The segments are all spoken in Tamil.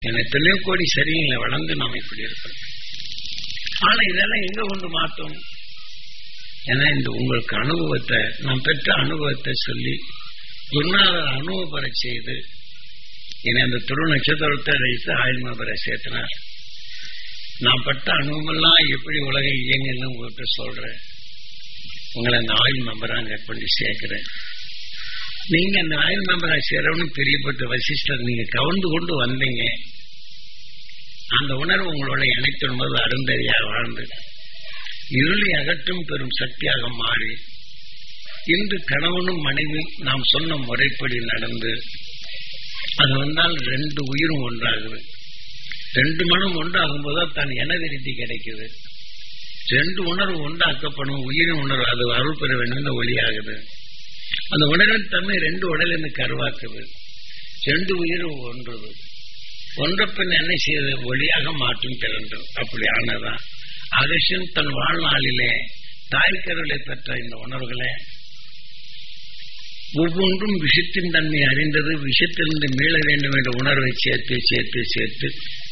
என எத்தனையோ கோடி சரியில்லை வளர்ந்து நாம் இப்படி இருக்கிறோம் ஆனா இதெல்லாம் எங்க கொண்டு மாத்தோம் ஏன்னா இந்த உங்களுக்கு அனுபவத்தை நான் பெற்ற அனுபவத்தை சொல்லி குருநாதர் அனுபவப்பெற செய்து என்னை அந்த துரு நட்சத்திரத்தை வைத்து ஆயுள்மபரை சேர்த்தினார் நான் பட்ட அனுபவமெல்லாம் எப்படி உலக இயங்குன்னு உங்கள்கிட்ட சொல்றேன் உங்களை அந்த ஆயுள் மெம்பரா அங்க கொண்டு சேர்க்கிறேன் நீங்க அந்த ஆயுள் மெம்பரா சேரவனு பிரியப்பட்ட வசிஷ்டர் நீங்க கவர்ந்து கொண்டு வந்தீங்க அந்த உணர்வு உங்களோட இணைத்திடும் போது அருந்ததியாக வாழ்ந்து இருளை அகற்றும் பெரும் சக்தியாக மாறி இன்று கணவனும் மனைவி நாம் சொன்ன முறைப்படி நடந்து அது வந்தால் ரெண்டு உயிரும் ஒன்றாகுது ரெண்டு மனம் ஒன்றாகும் போது தன் எனவிருத்தி கிடைக்குது ரெண்டு உணர்வு ஒன்றாக்கப்படும் உயிரின் உணர்வு அது அருள் பெற வேண்டும் ஒளியாகுது அந்த உணர்வின் தன்மை ரெண்டு உடலிருந்து கருவாக்குது ரெண்டு உயிரும் ஒன்றுது ஒன்ற பின் என்ன செய்யுது ஒளியாக மாற்றும் திறன்றது அப்படி ஆனதான் அகஷன் தன் வாழ்நாளிலே தாய் கருளை பெற்ற இந்த உணர்வுகளை ஒவ்வொன்றும் விஷத்தின் தன்மை அறிந்தது விஷத்திலிருந்து மீள வேண்டும் என்ற உணர்வை சேர்த்து சேர்த்து சேர்த்து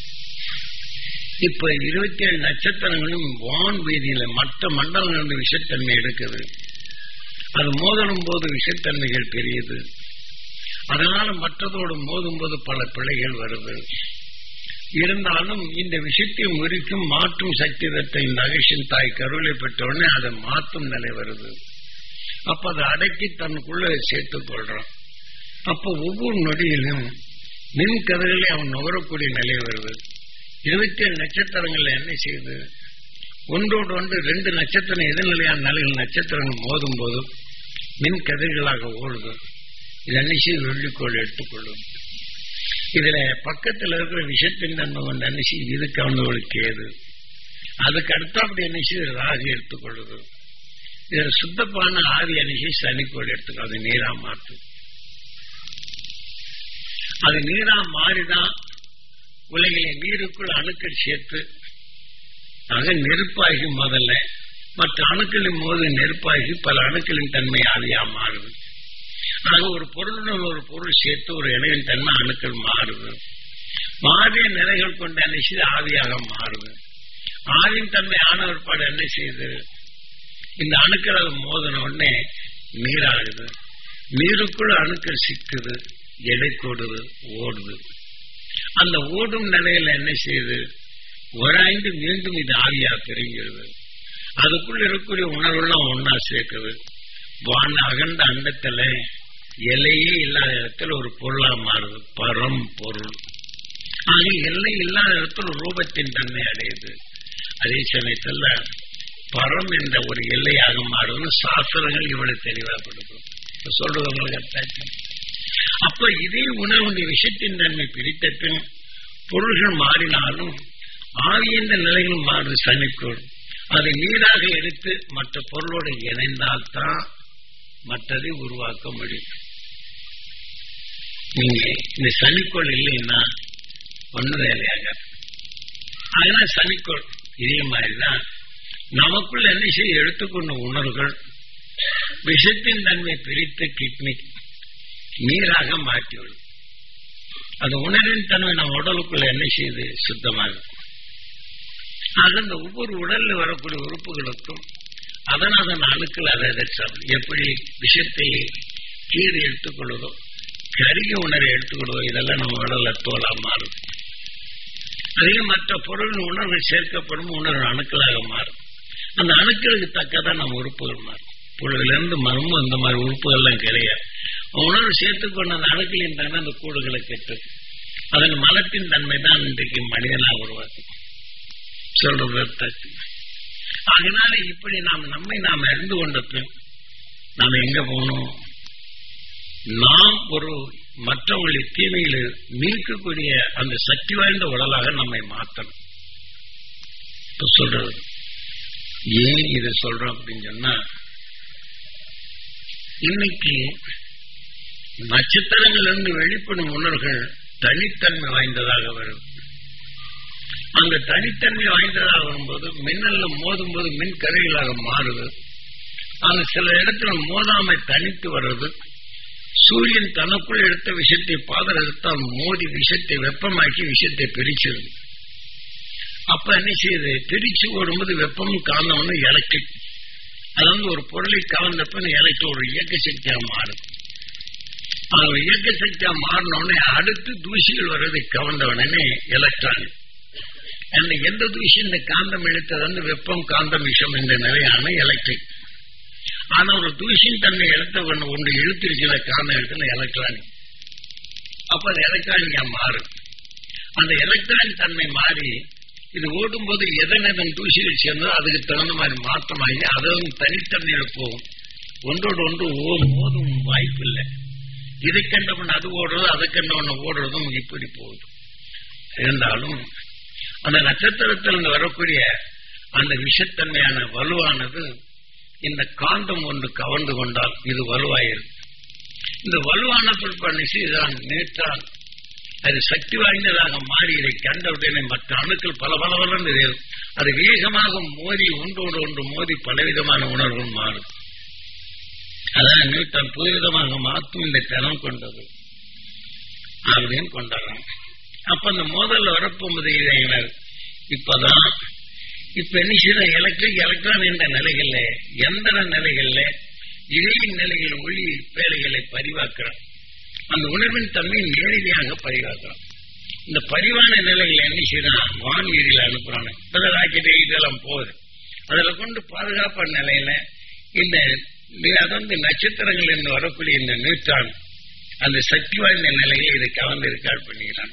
இப்ப இருபத்தி ஏழு நட்சத்திரங்களும் வான் வீதியில மற்ற மண்டலங்களிலிருந்து விஷத்தன்மை எடுக்குது அது மோதலும் போது விஷத்தன்மைகள் பெரியது அதனால மற்றதோடு மோதும் போது பல பிழைகள் வருது இருந்தாலும் இந்த விஷயத்தை முறிக்கும் மாற்றும் சக்தி தட்ட இந்த அகிஷன் தாய் கருளை பெற்ற உடனே அதை மாற்றும் நிலை வருது அப்ப அதை அடக்கி தனக்குள்ள சேர்த்துக் கொள்றான் அப்ப ஒவ்வொரு நொடியிலும் மின் கதிர்களை அவன் நுகரக்கூடிய நிலை வருது இருபத்தி ஏழு நட்சத்திரங்கள்ல என்ன செய்யுது ஒன்றோடு ஒன்று ரெண்டு நட்சத்திரம் எதிர்நிலையான நிலைகள் நட்சத்திரங்கள் மோதும் போது மின் கதிர்களாக ஓடுது இது அன்னிச்சு வெள்ளிக்கோள் எடுத்துக்கொள்ளும் இதுல பக்கத்துல இருக்கிற விஷத்தின் தன்மை கொண்ட அன்னிச்சு இது கவர்ந்தவளுக்கு ஏது அதுக்கு அடுத்தாப்படி அன்னிச்சு ராகு எடுத்துக்கொள்ளுது இதுல சுத்தப்பான ஆதி அன்னிச்சு சனிக்கோள் எடுத்துக்கோ அது நீரா மாற்றும் அது நீரா மாறிதான் உலகிலே நீருக்குள் அணுக்கள் சேர்த்து ஆக நெருப்பாகி முதல்ல மற்ற அணுக்களின் போது நெருப்பாகி பல அணுக்களின் தன்மை ஆவியா மாறுது ஆக ஒரு பொருளுடன் ஒரு பொருள் சேர்த்து ஒரு இணையின் தன்மை அணுக்கள் மாறுது மாறிய நிலைகள் கொண்ட என்ன செய்து ஆவியாக மாறுது ஆவின் தன்மை ஆன ஒருபாடு என்ன செய்யுது இந்த அணுக்கள் அது மோதின உடனே நீராகுது நீருக்குள் அணுக்கள் சிக்குது எடை கூடுது ஓடுது அந்த ஓடும் நிலையில என்ன செய்யுது உராய்ந்து மீண்டும் இது ஆவியா பெருங்கிறது அதுக்குள்ள இருக்கக்கூடிய உணர்வுலாம் ஒன்னா சேர்க்குது வான அகண்ட அண்டத்துல எல்லையே இல்லாத இடத்துல ஒரு பொருளா மாறுது பரம் பொருள் ஆக எல்லை இல்லாத இடத்துல ரூபத்தின் தன்மை அடையுது அதே சமயத்துல பரம் என்ற ஒரு எல்லையாக மாறுதுன்னு சாஸ்திரங்கள் இவ்வளவு தெளிவா கொடுக்கும் சொல்றது உங்களுக்கு அர்த்தம் அப்ப இதே உணவுடைய விஷயத்தின் தன்மை பிரித்த பின் பொருள்கள் மாறினாலும் ஆவியந்த நிலையில் மாறுது சனிக்கோள் அதை நீராக எடுத்து மற்ற பொருளோடு இணைந்தால்தான் மற்றதை உருவாக்க முடியும் நீங்க இந்த சனிக்கோள் இல்லைன்னா ஒண்ணு வேலையாக அதனால சனிக்கோள் இதே மாதிரிதான் நமக்குள்ள என்ன செய்ய எடுத்துக்கொண்ட உணர்வுகள் விஷத்தின் தன்மை பிரித்து கிட்னி நீராக மாற்றிவிடும் அந்த உணர்வின் தன்மை நம்ம உடலுக்குள்ள என்ன செய்யுது சுத்தமாகும் ஆக இந்த ஒவ்வொரு உடல்ல வரக்கூடிய உறுப்புகளுக்கும் அதன் அதன் அணுக்கள் அதை எதிர்த்தால் எப்படி விஷத்தை கீழே எடுத்துக்கொள்வதோ கருகிய உணர்வை எடுத்துக்கொள்வதோ இதெல்லாம் நம்ம உடல்ல தோலா மாறும் அதே மற்ற பொருளின் உணர்வு சேர்க்கப்படும் உணர்வு அணுக்களாக மாறும் அந்த அணுக்களுக்கு தக்கதான் நம்ம உறுப்புகள் மாறும் பொழுதுலேருந்து மரமும் இந்த மாதிரி உறுப்புகள்லாம் கிடையாது உணர்வு சேர்த்துக்கொண்ட அந்த அணுக்களின் தன்மை அந்த கூடுகளை கெட்டு அதன் மலத்தின் தன்மை தான் இன்றைக்கு மனிதனாக உருவாக்கும் சொல்றது அதனால இப்படி நாம் நம்மை நாம் அறிந்து கொண்ட பின் நாம் எங்க போகணும் நாம் ஒரு மற்றவங்களை தீமையில் நீக்கக்கூடிய அந்த சக்தி வாய்ந்த உடலாக நம்மை மாற்றணும் சொல்றது ஏன் இதை சொல்றோம் அப்படின்னு சொன்னா இன்னைக்கு நட்சத்திரங்களிலிருந்து வெளிப்படும் உணர்வுகள் தனித்தன்மை வாய்ந்ததாக வரும் அந்த தனித்தன்மை வாய்ந்ததாக வரும்போது மின்னல்ல மோதும் போது மின் கருவிகளாக மாறுது ஆனா சில இடத்துல மோதாமை தனித்து வர்றது சூரியன் தனக்குள் எடுத்த விஷத்தை பாதரத்தால் மோதி விஷத்தை வெப்பமாக்கி விஷத்தை பிரிச்சது அப்ப என்ன செய்யுது பிரிச்சு ஓடும்போது வெப்பமும் காந்தம்னு எலக்ட்ரிக் அது வந்து ஒரு பொருளை கலந்தப்ப எலக்ட்ரிக் ஒரு இயக்க சக்தியா மாறுது அது இயக்க சக்தியா மாறினோடனே அடுத்து தூசிகள் வர்றதை கவர்ந்த உடனே எலக்ட்ரான் அந்த எந்த தூசி இந்த காந்தம் இழுத்தது வந்து வெப்பம் காந்தம் விஷம் என்ற நிலையான எலக்ட்ரிக் ஆனா ஒரு தூசியின் தன்மை எழுத்த ஒன்று ஒன்று இழுத்துருச்சுல காந்தம் இடத்துல எலக்ட்ரானிக் அப்ப அது எலக்ட்ரானிக்கா மாறும் அந்த எலக்ட்ரானிக் தன்மை மாறி இது ஓடும்போது எதன் எதன் தூசிகள் சேர்ந்தோ அதுக்கு தகுந்த மாதிரி மாற்றமாகி அதுவும் தனித்தன்மையில போகும் ஒன்றோடு ஒன்று ஓதும் வாய்ப்பு இல்லை இதை கண்டவன் அது ஓடுறது அதை கண்டவன் ஓடுறதும் இப்படி போகுது இருந்தாலும் அந்த நட்சத்திரத்தில் வரக்கூடிய அந்த விஷத்தன்மையான வலுவானது இந்த காந்தம் ஒன்று கவர்ந்து கொண்டால் இது வலுவாயிருக்கு இந்த வலுவான பிற்பாடு இதுதான் நேற்றால் அது சக்தி வாய்ந்ததாக மாறி இதை கண்டவுடனே மற்ற அணுக்கள் பல பல பலன்னு அது வேகமாக மோதி ஒன்றோடு ஒன்று மோதி பலவிதமான உணர்வுகள் மாறும் அதான் நியூட்டன் புதுவிதமாக மாற்றும் இந்த தினம் கொண்டது அப்படின்னு கொண்டாடுறாங்க அப்ப அந்த மோதல் வரப்போகும்போது இளைஞர் இப்பதான் இப்ப என்ன செய்யற எலக்ட்ரிக் எலக்ட்ரான் என்ற நிலைகள்ல எந்திர நிலைகள்ல இடையின் நிலையில் ஒளி வேலைகளை பதிவாக்குறோம் அந்த உணர்வின் தன்மை நேரடியாக பதிவாக்குறோம் இந்த பதிவான நிலைகள் என்ன செய்யறான் வான்வீதியில் அனுப்புறாங்க இப்பதான் ராக்கெட் இதெல்லாம் போகுது அதுல கொண்டு பாதுகாப்பான நிலையில இந்த அது வந்து நட்சத்திரங்கள் என்று வரக்கூடிய இந்த நியூட்ரான் அந்த சக்தி வாய்ந்த நிலையில் இதை கவர்ந்து ரெக்கார்ட் பண்ணிக்கிறான்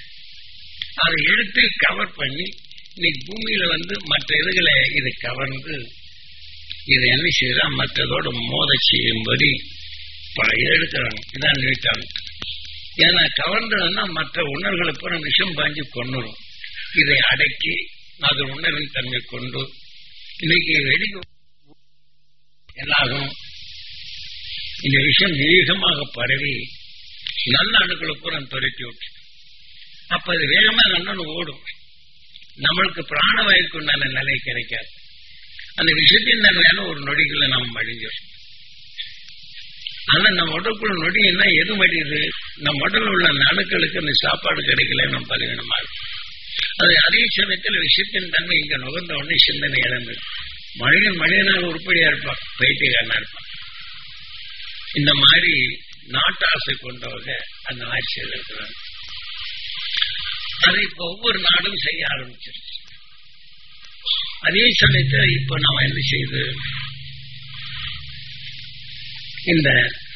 அதை எடுத்து கவர் பண்ணி இன்னைக்கு பூமியில வந்து மற்ற இதுகளை இதை கவர்ந்து இதை என்ன செய்யறா மற்றதோட மோத செய்யும்படி பல எடுக்கிறாங்க இதான் நியூட்ரான் ஏன்னா கவர்ந்ததுன்னா மற்ற உணர்வுகளை பூரா விஷம் பாஞ்சு கொண்டுரும் இதை அடக்கி அது உணர்வின் தன்மை கொண்டு இன்னைக்கு வெடி என்னாகும் இந்த விஷயம் வேகமாக பரவி நல்ல அணுக்களை பூரா துரத்தி விட்டு அப்ப அது வேகமா நல்லன்னு ஓடும் நம்மளுக்கு பிராணவாயுக்கு உண்டான நிலை கிடைக்காது அந்த விஷயத்தின் தன்மையான ஒரு நொடிக்குள்ள நம்ம மடிஞ்சிடும் ஆனா நம்ம உடலுக்குள்ள நொடி என்ன எது மடியுது நம்ம உடல் உள்ள அந்த அணுக்களுக்கு அந்த சாப்பாடு கிடைக்கல நம்ம பலவீனமா இருக்கும் அது அதே சமயத்தில் விஷயத்தின் தன்மை இங்க நுகர்ந்த உடனே சிந்தனை இழந்தது மனிதன் மனிதனாக உருப்படியா இருப்பான் பைத்தியக்காரனா இருப்பான் இந்த மாதிரி நாட்டாசை கொண்டவங்க அந்த மாதிரி செய்திருக்கிறாங்க அதை இப்ப ஒவ்வொரு நாடும் செய்ய ஆரம்பிச்சிருச்சு அதே சமயத்தில் இப்ப நாம என்ன செய்யுது இந்த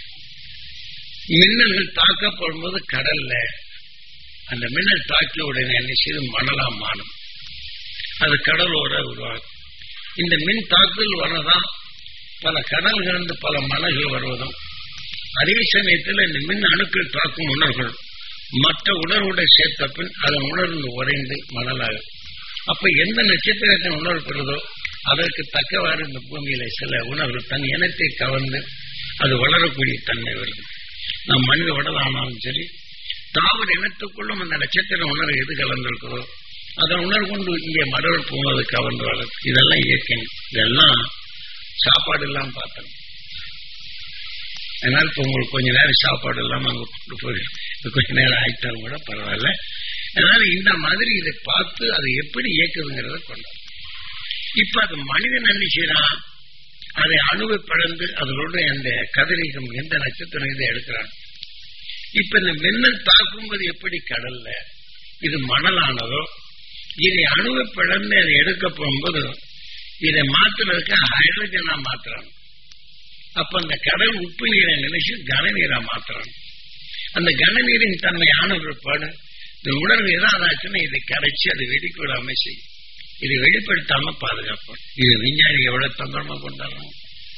மின்னல்கள் தாக்கப்படும் போது கடல்ல அந்த மின்னல் தாக்கிய உடனே என்ன செய்து மணலா மாறும் அது கடலோட உருவாகும் இந்த மின் தாக்குதல் வரதான் பல கடல்களிலிருந்து பல மலைகள் வருவதும் அதே சமயத்தில் இந்த மின் அணுக்கள் தாக்கும் உணர்வுகள் மற்ற உணர்வுடைய சேர்த்த பின் அதன் உணர்வு உறைந்து மணலாகும் அப்ப எந்த நட்சத்திரத்தின் உணர்வு பெறுதோ அதற்கு தக்கவாறு இந்த பூமியில சில உணர்வு தன் இனத்தை கவர்ந்து அது வளரக்கூடிய தன்மை வருது நம் மனித உடலானாலும் சரி தாவர இனத்துக்குள்ளும் அந்த நட்சத்திர உணர்வு எது கலந்திருக்கிறதோ அதன் உணர்வு கொண்டு இங்கே மரவர் போவது கவர்ந்து வளரும் இதெல்லாம் இயற்கை இதெல்லாம் சாப்பாடு இல்லாம பார்த்தோம் அதனால இப்ப உங்களுக்கு கொஞ்ச நேரம் சாப்பாடு இல்லாம அங்க கொண்டு போயிடும் கொஞ்ச நேரம் ஆயிட்டாலும் கூட பரவாயில்ல அதனால இந்த மாதிரி இதை பார்த்து அதை எப்படி இயக்குதுங்கிறத கொண்டாடும் இப்ப அது மனிதன் என்ன செய்யறான் அதை அணுவை பழந்து அதனோட அந்த கதிரீகம் எந்த நட்சத்திரம் இதை எடுக்கிறான் இப்ப இந்த மின்னல் தாக்கும்போது எப்படி கடல்ல இது மணலானதோ இதை அணுவை பிளந்து அதை எடுக்க போகும்போது இதை மாத்துறதுக்கு ஹைட்ரஜனா மாத்துறாங்க அப்ப அந்த கடல் உப்பு நீரை நினைச்சு கனநீரா மாத்துறாங்க அந்த கனநீரின் தன்மையான பிற்பாடு இந்த உணர்வு ஏதாவது ஆச்சுன்னா இதை கரைச்சி அதை வெடிக்க விடாம செய்யும் இதை வெளிப்படுத்தாம பாதுகாப்போம் இது விஞ்ஞானி எவ்வளவு தந்திரமா கொண்டாடுறோம்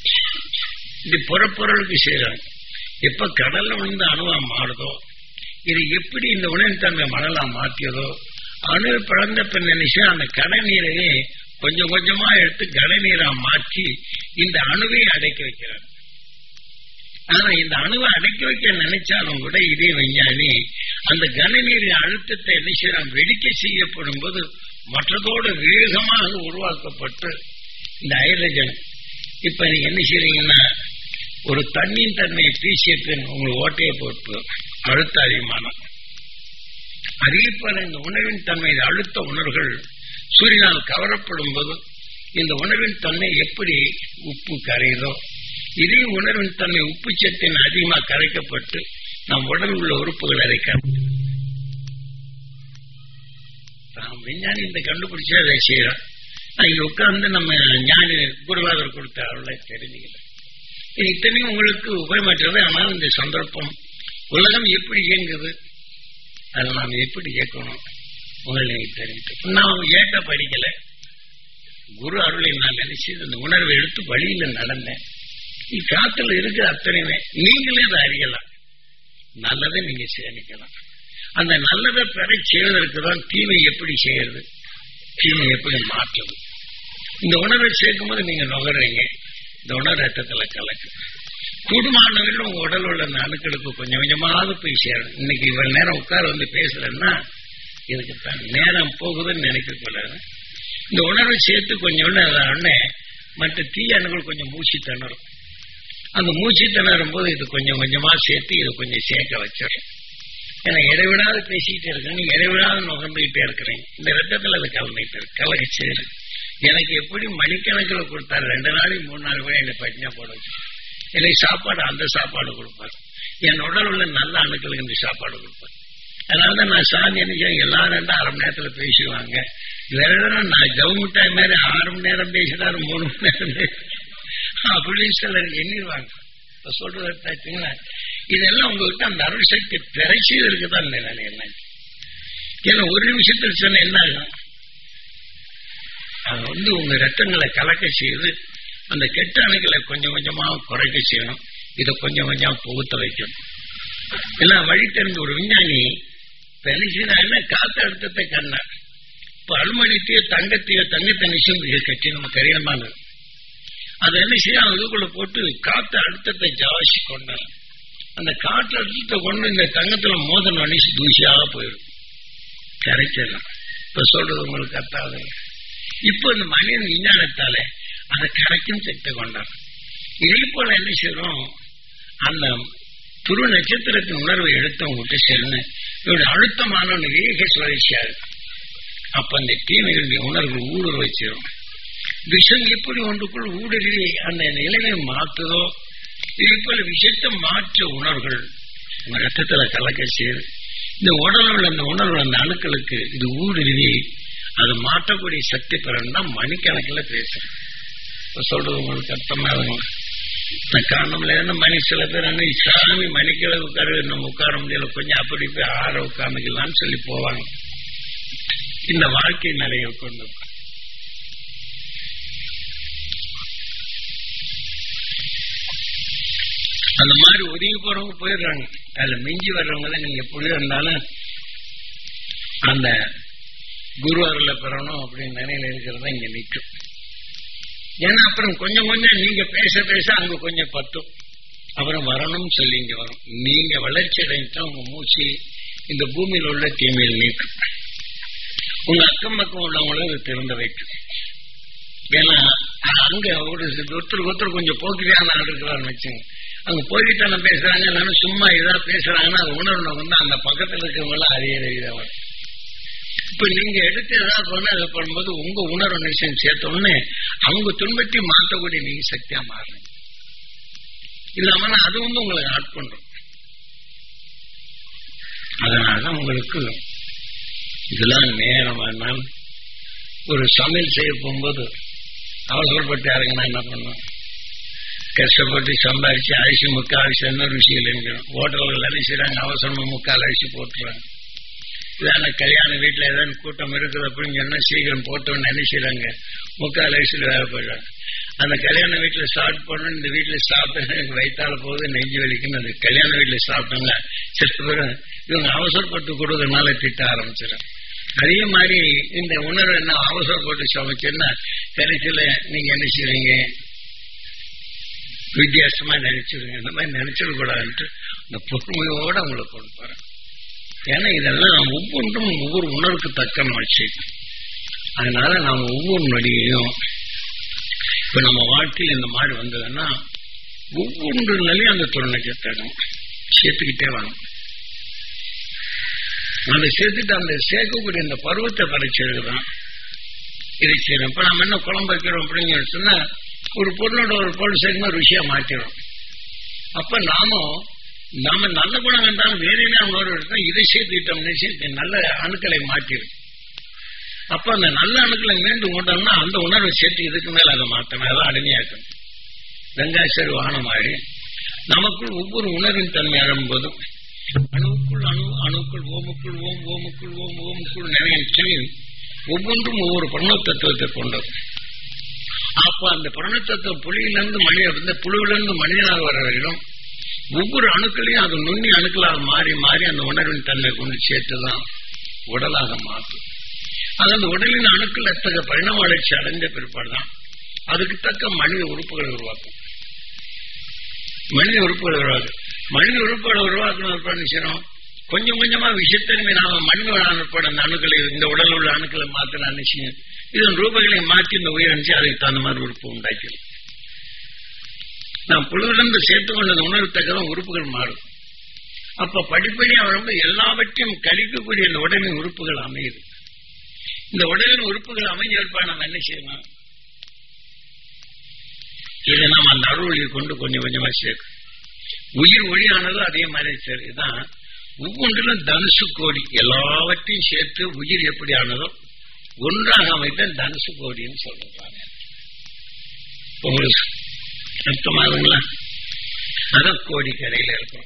இது புறப்பொருளுக்கு செய்யறாங்க எப்ப கடல்ல விழுந்து அணுவா மாறுதோ இது எப்படி இந்த உணவின் தன்மை மணலா மாற்றியதோ அணு பிறந்த பின் நினைச்சு அந்த கடல் நீரையே கொஞ்சம் கொஞ்சமா எடுத்து கடநீரா மாற்றி இந்த அணுவை அடைக்க வைக்கிறார் ஆனா இந்த அணுவை அடைக்க வைக்க நினைச்சாலும் கூட இதே விஞ்ஞானி அந்த கனநீரின் அழுத்தத்தை என்ன செய்யறான் வெடிக்க செய்யப்படும் போது மற்றதோடு வேகமாக உருவாக்கப்பட்டு இந்த ஹைட்ரஜன் இப்ப நீங்க என்ன செய்றீங்கன்னா ஒரு தண்ணியின் தன்மையை வீசிய பின் உங்கள் ஓட்டையை போட்டு அழுத்த அதிகமான அதே போல இந்த உணவின் தன்மை அழுத்த உணர்வுகள் சூரியனால் கவரப்படும் போது இந்த உணவின் தன்மை எப்படி உப்பு கரையுதோ இதே உணர்வின் தன்மை உப்பு சத்தின் அதிகமாக கரைக்கப்பட்டு நம் உடல் உள்ள உறுப்புகள் அரைக்க விஞ்ஞானி இந்த கண்டுபிடிச்சா அதை செய்யறோம் இங்க உட்கார்ந்து நம்ம ஞானி குருவாதர் கொடுத்த அருளை தெரிஞ்சுக்கிறேன் இது இத்தனையும் உங்களுக்கு உபயோகமற்றது ஆனால் இந்த சந்தர்ப்பம் உலகம் எப்படி இயங்குது அதை நாம் எப்படி இயக்கணும் உங்களுக்கு தெரிவித்து நான் ஏட்ட படிக்கல குரு அருளை நான் நினைச்சு அந்த உணர்வை எடுத்து வழியில நடந்தேன் காத்துல இருக்கிற அத்தனையுமே நீங்களே அதை அறியலாம் நல்லதை நீங்க சேமிக்கலாம் அந்த நல்லதை பெற செய்வதற்கு தான் தீமை எப்படி செய்யறது தீமை எப்படி மாற்றுறது இந்த உணர்வை சேர்க்கும் போது நீங்க நுகர்றீங்க இந்த உணர் ரத்தத்துல கலக்கு கூடுமானவர்கள் உங்க உடல் உள்ள அந்த அணுக்களுக்கு கொஞ்சம் கொஞ்சமாவது போய் சேரணும் இன்னைக்கு இவ்வளவு நேரம் உட்கார வந்து பேசுறேன்னா இதுக்கு தான் நேரம் போகுதுன்னு நினைக்க கூடாது இந்த உணர்வை சேர்த்து கொஞ்சம் உடனே மற்ற தீய அணுகள் கொஞ்சம் மூச்சு திணறும் அந்த மூச்சு திணறும் போது இது கொஞ்சம் கொஞ்சமா சேர்த்து இது கொஞ்சம் சேர்க்க வச்சிடும் ஏன்னா இடைவிடாது பேசிக்கிட்டே இருக்கேன் நீங்க இடைவிடாது நுகர்ந்துகிட்டே இருக்கிறீங்க இந்த ரத்தத்துல அது கலந்துகிட்டு இருக்கு கலக்க சேரு எனக்கு எப்படி மணிக்கணக்கில் கொடுத்தாரு ரெண்டு நாளைக்கு மூணு நாள் கூட என்னை பட்டினா போட வச்சு எனக்கு சாப்பாடு அந்த சாப்பாடு கொடுப்பாரு என் உடல் உள்ள நல்ல அணுக்களுக்கு இந்த சாப்பாடு கொடுப்பாரு அதனால நான் சாந்தி என்ன எல்லாரும் ரெண்டு அரை மணி நேரத்துல பேசுவாங்க வேற நான் கவர்மெண்ட் மாதிரி ஆறு மணி நேரம் பேசினாரு மூணு மணி நேரம் அப்படின்னு சிலர் எண்ணிடுவாங்க இப்ப சொல்றது பார்த்தீங்களா இதெல்லாம் உங்ககிட்ட அந்த அருள் சக்தி பிறச்சதற்கு தான் இந்த வேலை எல்லாம் ஏன்னா ஒரு நிமிஷத்தில் சொன்ன என்ன ஆகும் அது வந்து உங்க ரத்தங்களை கலக்க செய்து அந்த கெட்ட அணுகளை கொஞ்சம் கொஞ்சமா குறைக்க செய்யணும் இதை கொஞ்சம் கொஞ்சம் புகுத்த வைக்கணும் எல்லாம் வழி தெரிஞ்ச ஒரு விஞ்ஞானி பெலிசினா காத்த அழுத்தத்தை கண்டார் இப்ப அலுமணித்தையோ தங்கத்தையோ தங்கத்தை நிஷம் கட்சி நம்ம கடினமானது அது என்ன செய்யும் இதுக்குள்ள போட்டு காத்த அழுத்தத்தை ஜாஸ்தி கொண்டார் அந்த காற்று அழுத்தத்தை கொண்டு இந்த தங்கத்துல மோதல் அணிச்சு தூசியாக போயிடும் கரைச்சிடலாம் இப்ப சொல்றது உங்களுக்கு அர்த்தாது இப்போ இந்த மனிதன் விஞ்ஞானத்தால அதை கரைக்கும் சக்தி கொண்டார் இதே போல என்ன செய்யறோம் அந்த துரு நட்சத்திரத்தின் உணர்வை எடுத்தவங்க சேர்ந்து இவருடைய அழுத்தமான வேக சுழற்சியா அப்ப அந்த தீமைகளுடைய உணர்வு ஊடுருவ வச்சிடும் விஷம் எப்படி ஒன்றுக்குள் ஊடுருவி அந்த நிலையை மாற்றுதோ இதே போல விஷத்தை மாற்ற உணர்வுகள் உங்க ரத்தத்துல கலக்க சேரும் இந்த உடல் உள்ள அந்த உணர்வு அந்த அணுக்களுக்கு இது ஊடுருவி அது மாற்றக்கூடிய சக்தி பெறணும்னா மணிக்கணக்கில் பேசுறேன் சொல்றது உங்களுக்கு அர்த்தமாகுங்க நான் காரணம்ல என்ன மணி சில பேர் அங்க சாமி மணிக்கிழ உட்கார நம்ம உட்கார முடியல கொஞ்சம் அப்படி போய் ஆற உட்காந்துக்கலாம்னு சொல்லி போவாங்க இந்த வாழ்க்கை நிறைய கொண்டு அந்த மாதிரி ஒதுங்கி போறவங்க போயிடுறாங்க அதுல மிஞ்சி வர்றவங்க தான் நீங்க எப்படியோ இருந்தாலும் அந்த குரு அருளை பெறணும் அப்படின்னு நினைல இருக்கிறதா இங்க நிற்கும் ஏன்னா அப்புறம் கொஞ்சம் கொஞ்சம் நீங்க பேச பேச அங்க கொஞ்சம் பத்தும் அப்புறம் வரணும்னு சொல்லி இங்க வரும் நீங்க வளர்ச்சி அடைஞ்சா உங்க மூச்சு இந்த பூமியில் உள்ள தீமையில் நீக்கும் உங்க அக்கம் பக்கம் உள்ளவங்களும் இது திறந்து வைக்கும் ஏன்னா அங்க ஒரு ஒருத்தர் ஒருத்தர் கொஞ்சம் போக்கிரியான ஆள் இருக்கிறான்னு வச்சுங்க அங்க போய்கிட்டான பேசுறாங்க இல்லைன்னா சும்மா இதா பேசுறாங்கன்னா அது உணர்வு வந்து அந்த பக்கத்துல இருக்கவங்கள அதே இதாக வரும் இப்ப நீங்க எடுத்து ஏதாவது பண்ண அதை பண்ணும்போது உங்க உணர்வு நிச்சயம் சேர்த்த உடனே அவங்க துன்பத்தை மாற்றக்கூடிய நீங்க சக்தியா மாறுறீங்க இல்லாம அது வந்து உங்களுக்கு ஆட்கொண்டும் அதனாலதான் உங்களுக்கு இதெல்லாம் நேரம் ஆனால் ஒரு சமையல் செய்ய போகும்போது அவசரப்பட்டு யாருங்கன்னா என்ன பண்ணும் கஷ்டப்பட்டு சம்பாரிச்சு அரிசி முக்கால் அரிசி என்ன ருசி இல்லைன்னு ஹோட்டல்கள் என்ன செய்யறாங்க அவசரமா முக்கால் அரிசி போட்டுறாங்க இதான கல்யாண வீட்டுல ஏதாவது கூட்டம் இருக்குது அப்படின்னு சொன்னா சீக்கிரம் போட்டோம்னு நினைச்சுறாங்க முக்கால் வயசுல வேலை போயிடுறாங்க அந்த கல்யாண வீட்டுல சாப்பிட்டு போனோம் இந்த வீட்டுல சாப்பிட்டா எனக்கு வயிற்றால போகுது நெஞ்சு வலிக்குன்னு அந்த கல்யாண வீட்டுல சாப்பிட்டாங்க சில பேர் இவங்க அவசரப்பட்டு கொடுக்கறதுனால திட்ட ஆரம்பிச்சிடும் அதே மாதிரி இந்த உணர்வு என்ன அவசரப்பட்டு சமைச்சேன்னா கடைசியில நீங்க என்ன செய்வீங்க வித்தியாசமா நினைச்சிருங்க இந்த மாதிரி நினைச்சிடக்கூடாதுன்ட்டு இந்த பொறுமையோட அவங்களை கொண்டு போறேன் ஏன்னா இதெல்லாம் ஒவ்வொன்றும் ஒவ்வொரு உணர்வுக்கு தக்க மாச்சு அதனால நாம் ஒவ்வொரு நொடியையும் இப்ப நம்ம வாழ்க்கையில் இந்த மாதிரி வந்ததுன்னா ஒவ்வொன்று நிலையும் அந்த துணை நட்சத்திரம் சேர்த்துக்கிட்டே வாங்க அதை சேர்த்துட்டு அந்த சேர்க்கக்கூடிய அந்த பருவத்தை பறிச்சதுதான் இதை செய்யணும் இப்ப நம்ம என்ன குழம்பு வைக்கிறோம் அப்படின்னு சொன்னா ஒரு பொருளோட ஒரு பொருள் சேர்க்கும்போது ருசியா மாற்றிடும் அப்ப நாமும் நாம நல்ல குணம் இருந்தாலும் வேற என்ன உணர்வு இருந்தா இதை சேர்த்துக்கிட்டோம்னு சேர்த்து நல்ல அணுக்களை மாற்றிடும் அப்ப அந்த நல்ல அணுக்களை மீண்டும் கொண்டோம்னா அந்த உணர்வை சேர்த்து இதுக்கு மேல அதை மாற்றணும் அதை அடிமையாக்கணும் கங்காசர் வானமாடி நமக்குள் ஒவ்வொரு உணர்வின் தன்மை அழும்போதும் அணுவுக்குள் அணு அணுக்குள் ஓமுக்குள் ஓம் ஓமுக்குள் ஓம் ஓமுக்குள் நிறைய செயின் ஒவ்வொன்றும் ஒவ்வொரு பிரணவ தத்துவத்தை கொண்டது அப்ப அந்த பிரணவ தத்துவம் புலியிலிருந்து மனித இந்த புழுவிலிருந்து மனிதனாக வர வரையிலும் ஒவ்வொரு அணுக்களையும் அது நுண்ணி அணுக்களாக மாறி மாறி அந்த உணர்வின் தன்மை கொண்டு சேர்த்துதான் உடலாக மாற்றும் அது அந்த உடலின் அணுக்கள் எத்தகைய பரிணாம வளர்ச்சி அடைந்த பிற்பாடுதான் அதுக்கு தக்க மனித உறுப்புகளை உருவாக்கும் மனித உறுப்புகளை உருவாக்கும் மனித உறுப்புகளை உருவாக்கணும் செய்யணும் கொஞ்சம் கொஞ்சமா விஷயத்தன்மை நாம மனிதன் அனுப்பட அந்த அணுக்களை இந்த உடல் உள்ள அணுக்களை மாத்தின நிச்சயம் இதன் ரூபங்களை மாற்றி இந்த உயிரிழந்துச்சு அதுக்கு தகுந்த மாதிரி உறுப்பு உண்டாக்கணும் நாம் புழுவிலிருந்து சேர்த்து கொண்ட உணர்வுத்தக்கதான் உறுப்புகள் மாறும் அப்ப படிப்படியா வரும்போது எல்லாவற்றையும் கழிக்கக்கூடிய இந்த உடலின் உறுப்புகள் அமையுது இந்த உடலின் உறுப்புகள் அமைஞ்ச ஏற்பாடு நம்ம என்ன செய்யணும் இதை நம்ம அந்த அருள்வழியை கொண்டு கொஞ்சம் கொஞ்சமா சேர்க்கும் உயிர் ஒளியானதும் அதே மாதிரி சரிதான் ஒவ்வொன்றிலும் தனுசு கோடி எல்லாவற்றையும் சேர்த்து உயிர் எப்படி ஆனதோ ஒன்றாக அமைத்த தனுசு கோடின்னு சொல்றாங்க உங்களுக்கு அர்த்தமாகுங்களா அதான் கோடிக்கரையில இருக்கும்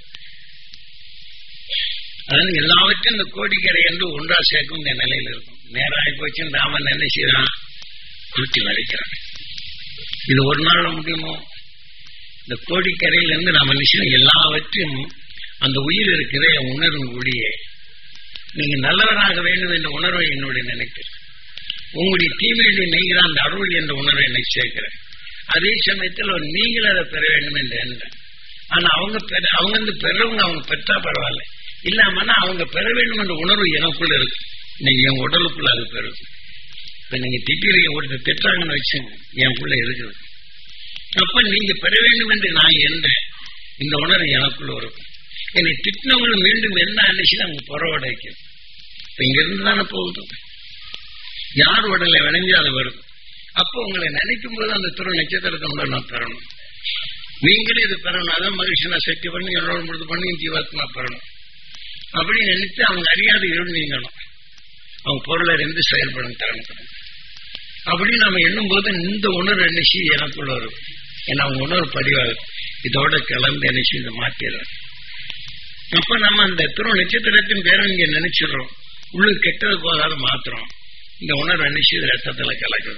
அதாவது எல்லாவற்றையும் இந்த கோடிக்கரை என்று ஒன்றா சேர்க்கும் இந்த நிலையில இருக்கும் நேரம் ஆகி போச்சு ராமன் என்ன செய்யறான் கூட்டி வரைக்கிறான் இது ஒரு நாள் முடியுமோ இந்த கோடிக்கரையிலிருந்து நாம நிச்சயம் எல்லாவற்றையும் அந்த உயிர் இருக்கிற உணர்வும் கூடிய நீங்க நல்லவராக வேண்டும் என்ற உணர்வை என்னுடைய நினைக்கிறேன் உங்களுடைய தீமையுடைய நீங்கிற அந்த அருள் என்ற உணர்வை என்னை சேர்க்கிறேன் அதே சமயத்தில் நீங்கள் அதை பெற வேண்டும் என்று எண்ணேன் ஆனா அவங்க பெற அவங்க வந்து பெறவங்க அவங்க பெற்றா பரவாயில்ல இல்லாமன்னா அவங்க பெற வேண்டும் என்ற உணர்வு எனக்குள்ள இருக்கு நீங்க என் உடலுக்குள்ள அது பெறுது இப்ப நீங்க திட்டீங்க ஒருத்தர் திட்டாங்கன்னு வச்சுங்க எனக்குள்ள இருக்குது அப்ப நீங்க பெற வேண்டும் என்று நான் என்ற இந்த உணர்வு எனக்குள்ள இருக்கும் என்னை திட்டினவங்க மீண்டும் என்ன அனுப்பிச்சு அவங்க புறவட வைக்கும் இப்ப இங்க இருந்து தானே போகுது யார் உடலை விளைஞ்சு அது வரும் அப்போ உங்களை நினைக்கும் போது அந்த துறை நட்சத்திரத்தை நான் பெறணும் நீங்களே இது பெறணும் அதான் மகிழ்ச்சி நான் சக்தி பண்ணி என்னோட முடிவு பண்ணி ஜீவாத்மா பெறணும் அப்படி நினைத்து அவங்க அறியாத இருள் நீங்கணும் அவங்க பொருளை இருந்து செயல்படும் திறன் அப்படி நாம எண்ணும் போது இந்த உணர்வு எண்ணிச்சு எனக்குள்ள வரும் ஏன்னா அவங்க உணர்வு பதிவாகுது இதோட கலந்து எண்ணிச்சு இதை மாற்றிடுறேன் அப்ப நம்ம அந்த திரு நட்சத்திரத்தின் பேரை இங்க நினைச்சிடுறோம் உள்ளு கெட்டது போகாத மாத்திரம் இந்த உணர்வு எண்ணிச்சு ரத்தத்துல கலக்குது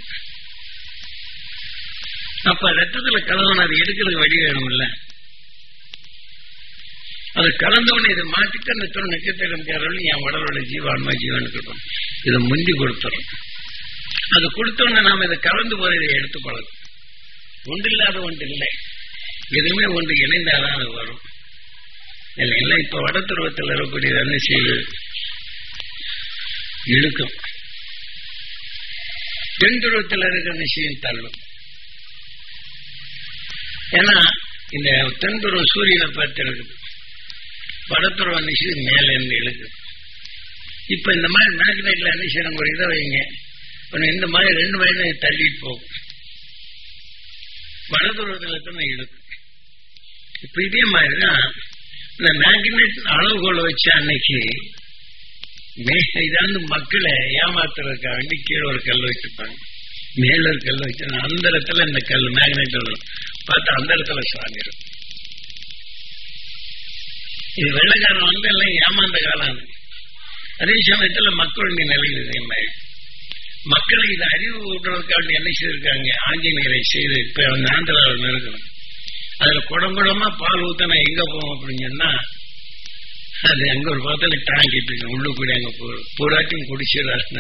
அப்ப ரத்தத்துல கலவன அது எடுக்கிறதுக்கு வழி வேணும்ல அது கலந்தவனை இதை மாற்றிட்டு அந்த திரு நட்சத்திரம் பேரல் என் உடலோட ஜீவான்மா ஜீவனுக்கு இருக்கும் இதை முந்தி கொடுத்துரும் அது கொடுத்தோன்னு நாம இதை கலந்து போற இதை எடுத்து பழகும் ஒன்று இல்லாத ஒன்று இல்லை எதுவுமே ஒன்று இணைந்தாதான் அது வரும் இல்லை இப்ப வட துருவத்தில் இருக்கக்கூடியது என்ன செய்யுது இழுக்கும் தென் துருவத்தில் இருக்கிற நிச்சயம் தள்ளும் ஏன்னா இந்த தென்துருவ சூரியனை பார்த்து இருக்குது வடத்துருவ நிச்சயம் மேல இருந்து இழுக்குது இப்ப இந்த மாதிரி மேக்னெட்ல என்ன செய்யணும் ஒரு இதை வைங்க இந்த மாதிரி ரெண்டு வயது தள்ளிட்டு போகும் வடதுருவத்தில் தான் இழுக்கும் இப்ப இதே மாதிரிதான் இந்த மேக்னெட் அளவுகோல் வச்ச அன்னைக்கு இதாந்து மக்களை ஏமாத்துறதுக்காக வேண்டி கீழே ஒரு கல் வச்சிருப்பாங்க மேல ஒரு கல் வச்சு அந்த இடத்துல இந்த கல் மேக்னெட் பார்த்தா அந்த இடத்துல சாமிடும் இது வெள்ளக்காரன் வந்து எல்லாம் ஏமாந்த காலம் அதே சமயத்துல மக்களுடைய நிலையில் இதே மாதிரி மக்களை இதை அறிவு விடுறதுக்காக என்ன செய்திருக்காங்க ஆஞ்சநேயரை செய்து இப்ப அந்த ஆந்திராவில் இருக்கணும் அதுல குடம் குடமா பால் ஊத்தன எங்க போவோம் அப்படின்னு சொன்னா அது அங்க ஒரு பக்கத்துல டாங்கிட்டு இருக்கு உள்ளுக்குடி அங்க போறோம் பூராட்டியும் குடிச்சிடாரு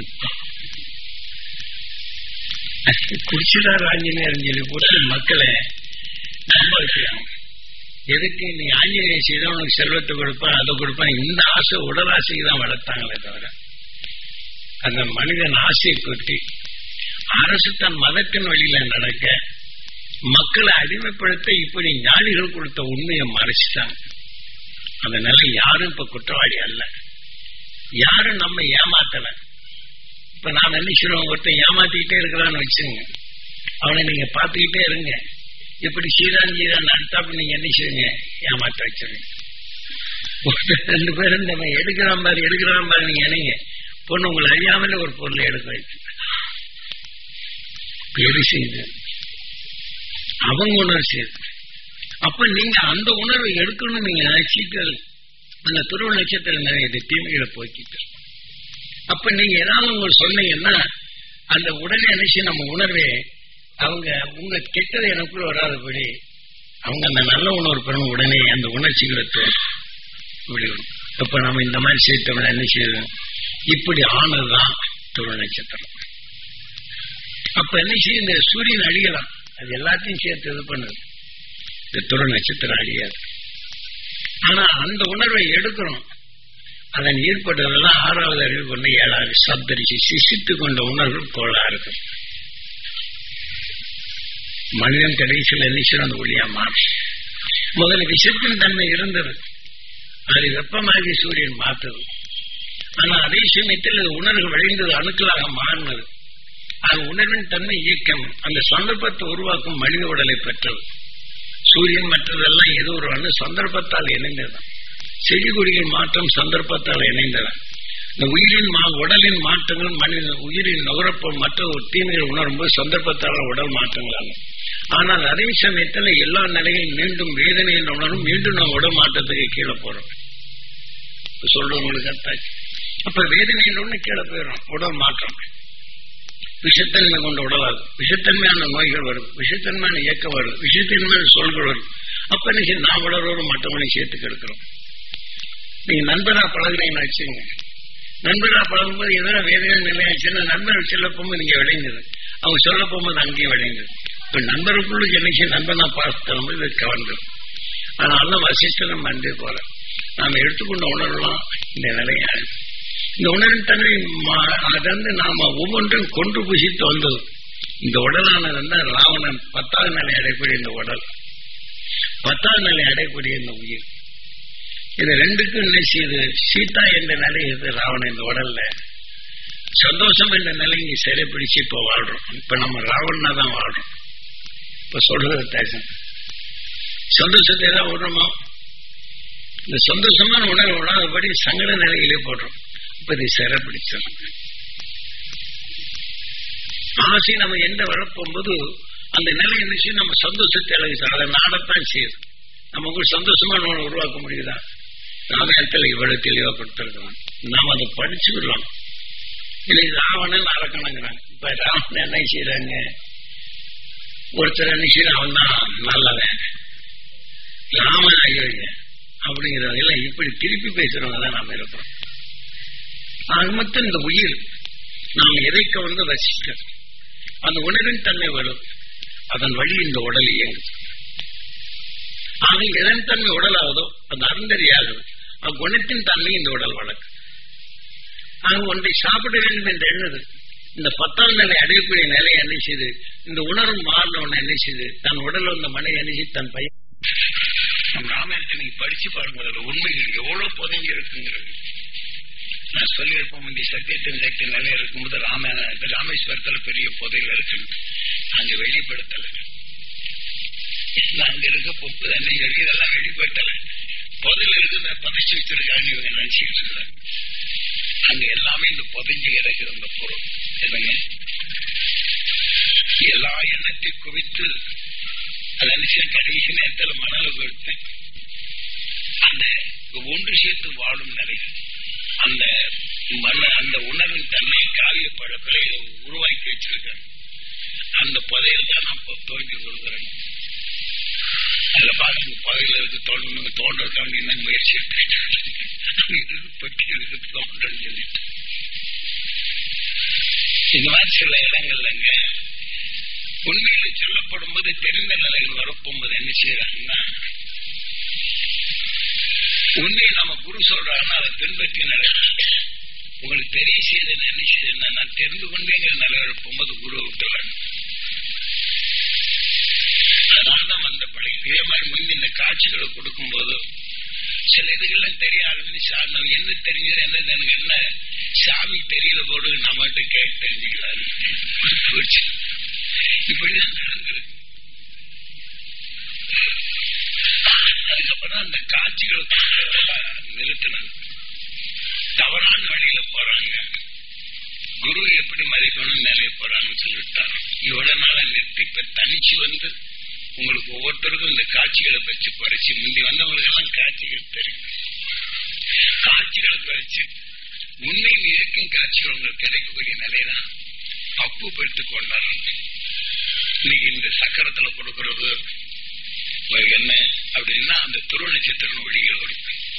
குடிச்சிடாரு ஆஞ்சநேயர் சொல்லி போட்டு மக்களை நம்ப வைக்கிறாங்க எதுக்கு நீ ஆஞ்சநேயர் செய்தா உனக்கு செல்வத்தை கொடுப்பான் அதை கொடுப்பான் இந்த ஆசை உடல் ஆசைக்கு தான் வளர்த்தாங்களே தவிர அந்த மனிதன் ஆசையை கொட்டி அரசு தன் மதத்தின் வழியில நடக்க மக்களை அடிமைப்படுத்த இப்படி ஞானிகள் கொடுத்த உண்மையை மறைச்சிட்டாங்க அதனால யாரும் இப்ப குற்றவாளி அல்ல யாரும் நம்ம ஏமாத்தல இப்ப நாம் என்ன சொல்லுவோம் ஒருத்தன் ஏமாத்திக்கிட்டே இருக்கிறான்னு வச்சுங்க அவனை நீங்க பாத்துக்கிட்டே இருங்க இப்படி சீரான் சீரான் நடத்தாப்ப நீங்க என்ன செய்யுங்க ஏமாத்த வச்சிருங்க ரெண்டு பேரும் நம்ம எடுக்கிறான் பாரு எடுக்கிறான் பாரு நீங்க நினைங்க பொண்ணு உங்களை அறியாமலே ஒரு பொருளை எடுக்க வைக்கும் பேரு செய்து அவங்க உணர்வு செய்யுது அப்ப நீங்க அந்த உணர்வை எடுக்கணும்னு நீங்க நினைச்சீர்கள் அந்த துருவ நட்சத்திரம் நிறைய தீமைகளை போக்கிட்டு அப்ப நீங்க ஏதாவது உங்களுக்கு சொன்னீங்கன்னா அந்த உடனே நினைச்சு நம்ம உணர்வே அவங்க உங்க கெட்டது எனக்குள்ள வராதபடி அவங்க அந்த நல்ல உணர்வு பெறணும் உடனே அந்த உணர்ச்சிகளை விடுவோம் இப்ப நம்ம இந்த மாதிரி செய்தோம்னா என்ன செய்யணும் இப்படி ஆனதுதான் துருவ நட்சத்திரம் அப்ப என்ன செய்யும் இந்த சூரியன் அழியலாம் அது எல்லாத்தையும் சேர்த்து இது பண்ணுது இந்த துருவ நட்சத்திரம் அழியாது ஆனா அந்த உணர்வை எடுக்கிறோம் அதன் ஈடுபட்டதெல்லாம் ஆறாவது அறிவு கொண்டு ஏழாவது சப்தரிசி சிசித்து கொண்ட உணர்வு கோளா இருக்கு மனிதன் கடைசியில் என்ன அந்த ஒளியா மாறும் முதல்ல விஷத்தின் தன்மை இருந்தது அது வெப்பமாகி சூரியன் மாத்தது ஆனா அதே சமயத்தில் அது உணர்வு விளைந்தது அணுக்களாக மாறினது அது உணர்வின் தன்மை இயக்கம் அந்த சந்தர்ப்பத்தை உருவாக்கும் மனித உடலை பெற்றது சூரியன் மற்றதெல்லாம் ஏதோ ஒரு அணு சந்தர்ப்பத்தால் இணைந்தது செடி கொடிகள் மாற்றம் சந்தர்ப்பத்தால் இணைந்தன இந்த உயிரின் மா உடலின் மாற்றங்கள் மனித உயிரின் நுகரப்பம் மற்ற ஒரு தீமைகள் உணரும்போது சந்தர்ப்பத்தால் உடல் மாற்றங்கள் ஆகும் ஆனால் அதே சமயத்தில் எல்லா நிலையும் மீண்டும் வேதனையின் உணரும் மீண்டும் நம்ம உடல் மாற்றத்துக்கு கீழே போறோம் சொல்றவங்களுக்கு அர்த்தாச்சு அப்ப வேதனையின் ஒண்ணு கீழே போயிடும் உடல் மாற்றம் விஷத்தன்மை கொண்ட உடலாது விஷத்தன்மையான நோய்கள் வரும் விஷத்தன்மையான இயக்கம் வரும் விஷத்தன்மையான சொல்கள் வரும் அப்ப என்ன நான் உடலோடு மற்றவங்களையும் சேர்த்து கெடுக்கிறோம் நீங்க நண்பரா பழகுறீங்கன்னு வச்சுங்க நண்பரா பழகும்போது எதனா வேதனை நிலையாச்சுன்னா நண்பர் சொல்ல போகும்போது இங்க விளைந்தது அவங்க சொல்ல போகும்போது அங்கேயும் விளைந்தது இப்ப நண்பருக்குள்ள என்னைக்கு நண்பனா பார்த்து இது கவர்ந்தது அதனால வசிஷ்டனம் அன்பே போல நாம எடுத்துக்கொண்ட உணர்வுலாம் இந்த நிலையா இந்த உணர்வின் தன்மை அதிலிருந்து நாம ஒவ்வொன்றும் கொண்டு புசித்து வந்தது இந்த உடலானது வந்து ராவணன் பத்தாவது நிலை அடையக்கூடிய இந்த உடல் பத்தாவது நிலை அடையக்கூடிய இந்த உயிர் இது ரெண்டுக்கும் என்ன செய்யுது சீதா என்ற நிலை இது ராவணன் இந்த உடல்ல சந்தோஷம் என்ற நிலை இங்க சிறை பிடிச்சு இப்ப வாழ்றோம் இப்ப நம்ம ராவணனா தான் வாழ்றோம் இப்ப சொல்றது தேசம் சந்தோஷத்தை தான் விடுறோமோ இந்த சந்தோஷமான உணர்வு விடாதபடி சங்கட நிலையிலே போடுறோம் இப்ப இதை சிறை பிடிச்சோம் ஆசை நம்ம எந்த வரப்போகும்போது அந்த நிலை என்ன நம்ம சந்தோஷத்தை அழகு அதை நாடத்தான் செய்யுது நமக்கு சந்தோஷமான உணர்வு உருவாக்க முடியுதா ராமாயணத்தில் இவ்வளவு தெளிவா கொடுத்திருக்கிறோம் நாம் அதை படிச்சு விடலாம் இல்லை ராவணன் அரக்கணுங்கிறாங்க இப்ப ராவணன் என்ன செய்யறாங்க ஒருத்தர் என்ன செய்யறான் அவன் தான் நல்லவன் ராமன் ஐயோங்க அப்படிங்கிறவங்க எல்லாம் இப்படி திருப்பி பேசுறவங்க தான் நாம இருக்கிறோம் அது மட்டும் இந்த உயிர் நாம் எதை கவர்ந்து ரசிக்க அந்த உணர்வின் தன்மை வரும் அதன் வழி இந்த உடல் இயங்குது ஆக எதன் தன்மை உடலாவதோ அந்த அருந்தறியாகுது குணத்தின் தன்மை இந்த உடல் வழக்கு ஆக ஒன்றை சாப்பிட வேண்டும் என்று எண்ணுது இந்த பத்தாம் நிலை அடையக்கூடிய நிலை என்ன செய்து இந்த உணர்வு மாறின ஒண்ணு என்ன செய்து தன் உடல் வந்த மனை என்ன செய்து தன் பையன் நம்ம ராமாயணத்தை நீங்க படிச்சு பாருங்க அதுல உண்மைகள் எவ்வளவு புதங்கி இருக்குங்கிறது நான் சொல்லியிருப்போம் இந்த சத்தியத்தின் சக்தி நிலை இருக்கும்போது ராம ராமேஸ்வரத்துல பெரிய புதைகள் இருக்கு அங்க வெளிப்படுத்தல அங்க இருக்க பொப்பு தண்ணி சொல்லி இதெல்லாம் வெளிப்படுத்தல புதையில் இருக்கிறத புதைச்சு வச்சிருக்காங்க இவங்க நினைச்சுக்கிட்டு இருக்கிறாங்க அங்க எல்லாமே இந்த புதைஞ்சு கிடக்குது அந்த பொருள் என்னங்க எல்லா எண்ணத்தையும் குவித்து அது நினைச்ச கடைசி நேரத்தில் மணல கொடுத்து அந்த ஒன்று சேர்த்து வாழும் நிலை அந்த மன அந்த உணர்வின் தன்மை காவிய பழக்களை உருவாக்கி வச்சிருக்காரு அந்த புதையில் தான் நான் தோன்றி கொடுக்குறேன் அதுல பாருங்க புதையில இருக்கு தோண்டணும் தோன்றதுக்காண்டி என்ன முயற்சி எடுத்துக்கிட்டு பற்றி இருக்கு தோன்றன்னு சொல்லிட்டு இந்த மாதிரி சில இடங்கள்லங்க உண்மையில சொல்லப்படும் போது தெரிந்த நிலையில் வரப்போகும்போது என்ன செய்யறாங்கன்னா உண்மையை நம்ம குரு சொல்றாங்கன்னா அதை பின்பற்றி நட உங்களுக்கு தெரிய செய்து என்ன செய்யுதுன்னா நான் தெரிந்து கொண்டேங்கிற நிலையில் போகும்போது குரு விட்டுறாங்க அதனால தான் வந்த பழி இதே மாதிரி முந்தி இந்த காட்சிகளை கொடுக்கும்போது சில இதுகள்லாம் தெரிய ஆரம்பிச்சு சார் நம்ம என்ன தெரிஞ்சது என்ன எனக்கு என்ன சாமி தெரியல போடு நம்மகிட்ட கேட்டு தெரிஞ்சுக்கிறாரு போச்சு இப்படிதான் நடந்திருக்கு அதுக்கப்புறம் அந்த காட்சிகளை நிறுத்தினது தவறான வழியில போறாங்க குரு எப்படி மதிக்கணும் நிலைய போறாங்கன்னு சொல்லிட்டாங்க இவ்வளவு நாள நிறுத்தி இப்ப தனிச்சு வந்து உங்களுக்கு ஒவ்வொருத்தருக்கும் இந்த காட்சிகளை வச்சு குறைச்சு முந்தி வந்தவங்களுக்கு எல்லாம் காட்சிகள் தெரியும் காட்சிகளை குறைச்சு உண்மையில் இருக்கும் காட்சிகள் உங்களுக்கு கிடைக்கக்கூடிய நிலைதான் பக்குவப்படுத்தி கொண்டாடணும் இன்னைக்கு இந்த சக்கரத்துல கொடுக்கறது உங்களுக்கு என்ன அப்படின்னா அந்த துருவ நட்சத்திரம் ஒளிகள் வரும்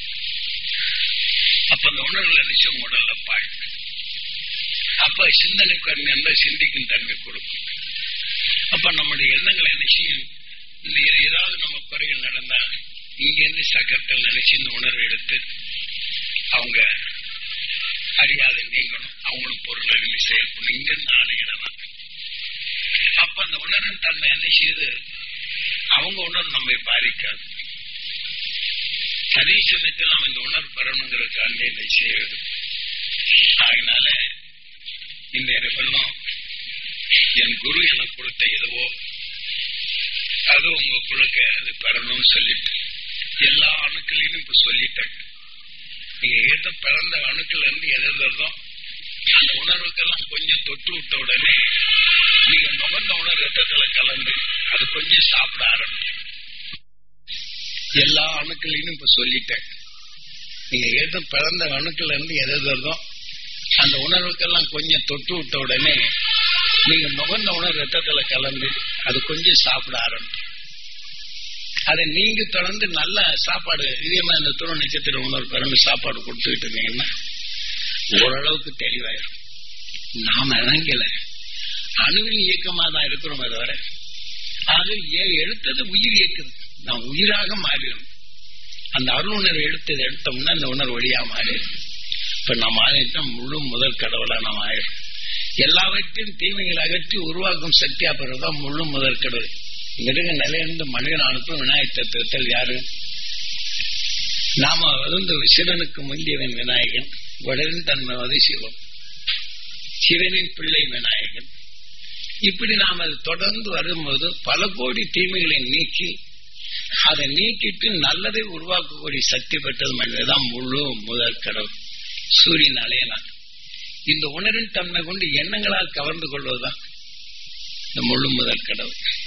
அப்ப அந்த உணர்வுல நிச்சயம் உடல்ல பாழ் அப்ப சிந்தனை கருணை அந்த சிந்திக்கும் தன்மை கொடுக்கும் அப்ப நம்முடைய எண்ணங்களை நிச்சயம் ஏதாவது நம்ம குறைகள் நடந்தா இங்க இருந்து சக்கரத்தில் நினைச்சு இந்த உணர்வை எடுத்து அவங்க அறியாத நீங்களும் அவங்களும் பொருள் அறிந்து செயல்படும் இங்க இருந்து ஆணையிடலாம் அப்ப அந்த உணர்வின் தன்மை என்ன செய்யுது அவங்க உணர்வு நம்மை பாதிக்காது அதே சமயத்தில் நாம் இந்த உணர்வு பெறணுங்கிறதுக்காண்டி இதை செய்வது அதனால இந்த இரவெல்லாம் என் குரு எனக்கு கொடுத்த எதுவோ அது உங்களுக்குள்ள அது பெறணும்னு சொல்லிட்டு எல்லா அணுக்களையும் இப்ப சொல்லிட்டேன் நீங்க ஏதோ பிறந்த அணுக்கள் இருந்து எதிர்ந்தோ அந்த உணர்வுக்கெல்லாம் கொஞ்சம் தொட்டு விட்ட உடனே நீங்க நுகர்ந்த உணர்வு ரத்தத்துல கலந்து அது கொஞ்சம் சாப்பிட ஆரம்பிக்கும் எல்லா அணுக்களையும் இப்ப சொல்லிட்டேன் நீங்க ஏதோ பிறந்த அணுக்கள் இருந்து எதிர்ந்தோ அந்த உணர்வுக்கெல்லாம் கொஞ்சம் தொட்டு விட்ட உடனே நீங்க நுகர்ந்த உணர்வு ரத்தத்துல கலந்து அது கொஞ்சம் சாப்பிட ஆரம்பிக்கும் அதை நீங்க தொடர்ந்து நல்ல சாப்பாடு இதே மாதிரி இந்த துணை நட்சத்திர உணர்வு பிறந்து சாப்பாடு கொடுத்துக்கிட்டு இருந்தீங்கன்னா ஓரளவுக்கு தெளிவாயிரும் நாம இறங்கல அணுவின் இயக்கமா தான் இருக்கிறோமே தவிர ஆக எடுத்தது உயிர் இயக்குது நாம் உயிராக மாறிடும் அந்த அருள் உணர்வு எடுத்தது எடுத்தோம்னா அந்த உணர்வு வழியா மாறிடும் இப்ப நம்ம ஆகிட்டோம் முழு முதல் கடவுளா நாம் ஆயிரும் எல்லாவற்றையும் தீமைகளை அகற்றி உருவாக்கும் சக்தியா பெறதான் முழு முதல் கடவுள் மிருக நிலையிலிருந்து மனிதன் அனுப்பும் விநாயகர் தத்துவத்தில் யாரு நாம வந்து சிவனுக்கு முந்தியவன் விநாயகன் உடலின் தன்மை சிவம் சிவனின் பிள்ளை விநாயகன் இப்படி நாம் அது தொடர்ந்து வரும்போது பல கோடி தீமைகளை நீக்கி அதை நீக்கிட்டு நல்லதை உருவாக்கக்கூடிய சக்தி பெற்றது மனிததான் முழு முதல் கடவுள் சூரியன் அலையலாம் இந்த உணரின் தன்மை கொண்டு எண்ணங்களால் கவர்ந்து கொள்வதுதான் இந்த முழு முதல் கடவுள்